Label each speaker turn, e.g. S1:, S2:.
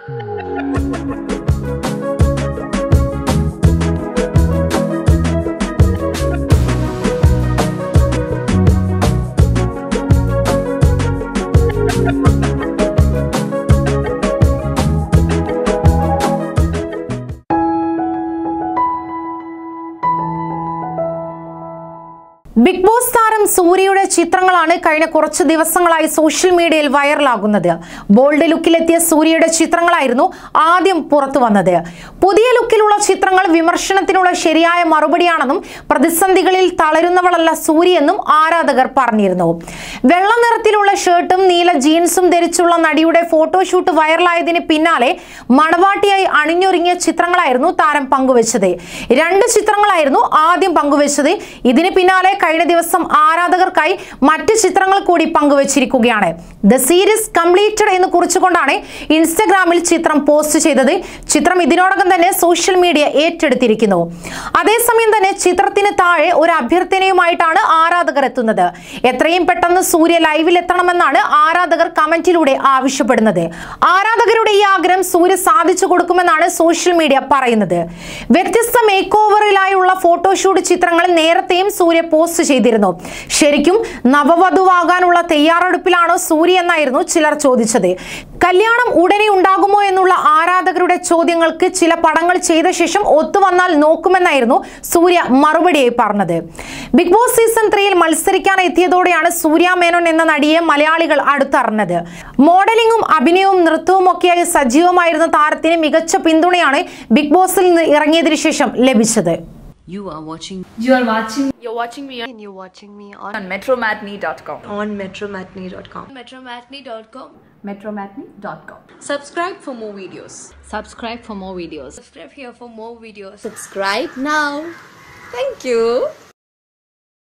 S1: Big boss താരം സൂര്യയുടെ ചിത്രങ്ങളാണ് കഴിഞ്ഞ കുറച്ച് ദിവസങ്ങളായി സോഷ്യൽ മീഡിയയിൽ വൈറലാകുന്നത് ബോൾഡ് ലുക്കിലെത്തിയ സൂര്യയുടെ ചിത്രങ്ങളായിരുന്നു ആദ്യം പുറത്തു വന്നത് പുതിയ ലുക്കിലുള്ള ചിത്രങ്ങൾ വിമർശനത്തിനുള്ള ശരിയായ മറുപടിയാണെന്നും പ്രതിസന്ധികളിൽ തളരുന്നവളല്ല സൂര്യയെന്നും ആരാധകർ പറഞ്ഞിരുന്നു വെള്ള നിറത്തിലുള്ള ഷർട്ടും നീല ജീൻസും ധരിച്ചുള്ള നടിയുടെ ഫോട്ടോഷൂട്ട് വൈറലായതിന് പിന്നാലെ മണവാട്ടിയായി അണിഞ്ഞൊരുങ്ങിയ ചിത്രങ്ങളായിരുന്നു താരം പങ്കുവച്ചത് രണ്ട് ചിത്രങ്ങളായിരുന്നു ആദ്യം പങ്കുവച്ചത് ഇതിന് പിന്നാലെ കഴിഞ്ഞ ദിവസം ആരാധകർക്കായി മറ്റ് ചിത്രങ്ങൾ കൂടി പങ്കുവച്ചിരിക്കുകയാണ് ദ സീരീസ് കംപ്ലീറ്റഡ് എന്ന് കുറിച്ചുകൊണ്ടാണ് ഇൻസ്റ്റഗ്രാമിൽ ചിത്രം പോസ്റ്റ് ചെയ്തത് ചിത്രം ഇതിനോടകം തന്നെ സോഷ്യൽ മീഡിയ ഏറ്റെടുത്തിരിക്കുന്നു അതേസമയം തന്നെ ചിത്രത്തിന് താഴെ ഒരു അഭ്യർത്ഥനയുമായിട്ടാണ് ആരാധകർ എത്തുന്നത് എത്രയും പെട്ടെന്ന് സൂര്യ ലൈവിൽ എത്തണമെന്നാണ് ആരാധകർ കമന്റിലൂടെ ആവശ്യപ്പെടുന്നത് ആരാധകരുടെ ഈ ആഗ്രഹം സൂര്യ സാധിച്ചു കൊടുക്കുമെന്നാണ് സോഷ്യൽ മീഡിയ പറയുന്നത് വ്യത്യസ്ത മേക്ക് ഓവറിലായുള്ള ഫോട്ടോഷൂട്ട് ചിത്രങ്ങൾ നേരത്തെയും സൂര്യ പോസ്റ്റ് ചെയ്തിരുന്നു ശരിക്കും നവവധുവാകാനുള്ള തയ്യാറെടുപ്പിലാണോ സൂര്യ എന്നായിരുന്നു ചിലർ ചോദിച്ചത് കല്യാണം ഉടനെ ഉണ്ടാകുമോ എന്നുള്ള ആരാധകരുടെ ചോദ്യങ്ങൾക്ക് ചില പടങ്ങൾ ചെയ്ത ശേഷം ഒത്തുവന്നാൽ നോക്കുമെന്നായിരുന്നു സൂര്യ മറുപടിയായി പറഞ്ഞത് ബിഗ് ബോസ് സീസൺ ത്രീയിൽ മത്സരിക്കാൻ എത്തിയതോടെയാണ് സൂര്യ മേനോൻ എന്ന നടിയെ മലയാളികൾ അടുത്തറിഞ്ഞത് മോഡലിംഗും അഭിനയവും നൃത്തവും ഒക്കെയായി സജീവമായിരുന്ന താരത്തിന് മികച്ച പിന്തുണയാണ് ബിഗ് ബോസിൽ നിന്ന് ഇറങ്ങിയതിനു ശേഷം ലഭിച്ചത്
S2: You are watching
S3: You are watching
S4: You're watching me on,
S5: and you're watching me on,
S4: on metromatney.com.
S5: on metromatney.com.
S4: Metromatney.com.
S3: metromatney.com.
S2: subscribe for more videos
S4: Subscribe for more videos.
S5: Subscribe here for more videos.
S2: subscribe now thank you